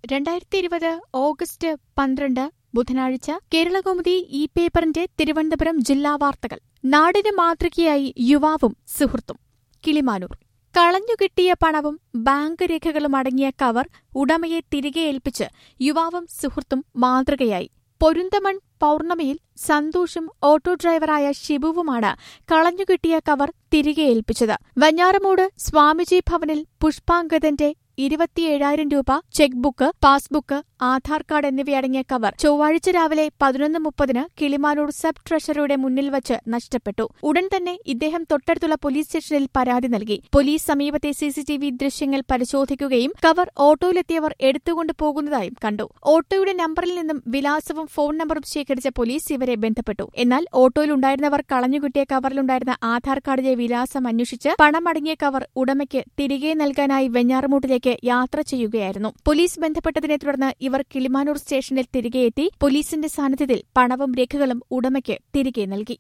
രണ്ടായിരത്തി ഇരുപത് ഓഗസ്റ്റ് പന്ത്രണ്ട് ബുധനാഴ്ച കേരളകൗമുദി ഈ പേപ്പറിന്റെ തിരുവനന്തപുരം ജില്ലാ വാർത്തകൾ നാടിന് മാതൃകയായി യുവാവും സുഹൃത്തും കിളിമാനൂർ കളഞ്ഞുകിട്ടിയ പണവും ബാങ്ക് രേഖകളും അടങ്ങിയ കവർ ഉടമയെ തിരികെ ഏൽപ്പിച്ച് യുവാവും സുഹൃത്തും മാതൃകയായി പൊരുന്തമൺ പൌർണമിയിൽ സന്തോഷും ഓട്ടോ ഡ്രൈവറായ ഷിബുവുമാണ് കളഞ്ഞുകിട്ടിയ കവർ തിരികെ ഏൽപ്പിച്ചത് വഞ്ഞാറമൂട് സ്വാമിജി ഭവനിൽ പുഷ്പാങ്കദന്റെ ഇരുപത്തിയേഴായിരം രൂപ cheque book passbook Aadhaar card എന്നിവയടങ്ങിയ കവർ ചൊവ്വാഴ്ച രാവിലെ പതിനൊന്ന് മുപ്പതിന് കിളിമാനൂർ സബ് ട്രഷറിയുടെ മുന്നിൽ വച്ച് നഷ്ടപ്പെട്ടു ഉടൻ തന്നെ ഇദ്ദേഹം തൊട്ടടുത്തുള്ള പോലീസ് സ്റ്റേഷനിൽ പരാതി നൽകി പോലീസ് സമീപത്തെ സിസിടിവി ദൃശ്യങ്ങൾ പരിശോധിക്കുകയും കവർ ഓട്ടോയിലെത്തിയവർ എടുത്തുകൊണ്ട് പോകുന്നതായും കണ്ടു ഓട്ടോയുടെ നമ്പറിൽ നിന്നും വിലാസവും ഫോൺ നമ്പറും ശേഖരിച്ച പോലീസ് ഇവരെ ബന്ധപ്പെട്ടു എന്നാൽ ഓട്ടോയിലുണ്ടായിരുന്നവർ കളഞ്ഞുകിട്ടിയ കവറിലുണ്ടായിരുന്ന ആധാർ കാർഡിലെ വിലാസം അന്വേഷിച്ച് പണമടങ്ങിയ കവർ ഉടമയ്ക്ക് തിരികെ നൽകാനായി വെഞ്ഞാറമൂട്ടിലേക്ക് യാത്ര ചെയ്യുകയായിരുന്നു പോലീസ് ബന്ധപ്പെട്ടതിനെ തുടർന്ന് ഇവർ കിളിമാനൂർ സ്റ്റേഷനിൽ തിരികെയെത്തി പോലീസിന്റെ സാന്നിധ്യത്തിൽ പണവും രേഖകളും ഉടമയ്ക്ക് തിരികെ നൽകി